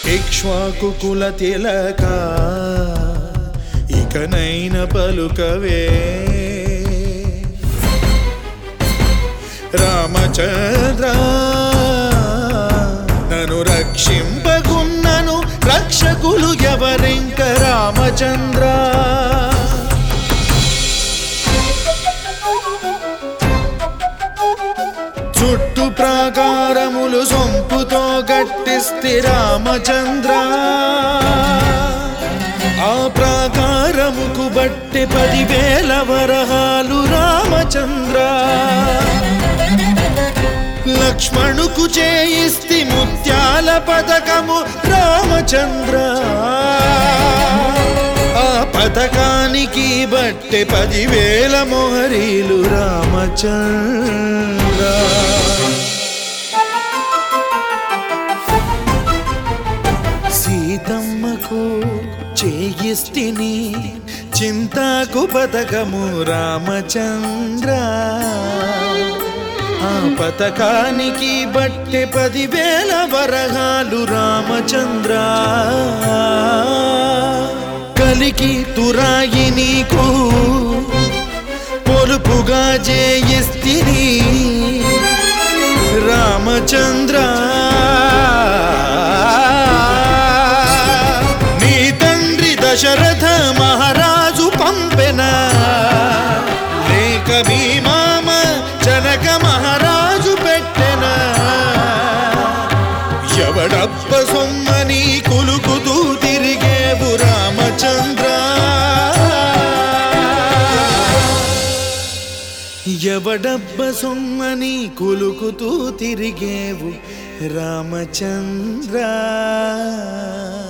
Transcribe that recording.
ఇక్ష్వాకు కుల తిలక ఇకనైన పలుకవే రామచంద్ర నన్ను రక్షింపగున్నను రక్షకులు ఎవరింక రామచంద్ర చుట్టు ప్రాకారములు సొంపుతో గట్టిస్తి రామచంద్ర ఆ ప్రాకారముకు బట్టి పదివేల వరహాలు రామచంద్ర లక్ష్మణుకు చేయిస్తి ముత్యాల పథకము రామచంద్ర ఆ పథకానికి బట్టె పదివేల మొహరీలు రామచంద్ర సీతమ్మకు చేయిస్తిని చింతాకు పథకము రామచంద్ర ఆ పథకానికి బట్టె పదివేల వరహాలు రామచంద్ర కలికి తురాయి నీకు పొలుపుగా జేయిస్తిని రామచంద్ర నీ తండ్రి దశరథ మహారాజు పంపెన లేక మీ మామ జనక మహారాజు పెట్టెన ఎవడప్ప సొమ్మని కులుకుతూ తిరిగేవు రామచంద్ర ఎవడబ్బ సొమ్మని కులుకుతూ తిరిగేవు రామచంద్ర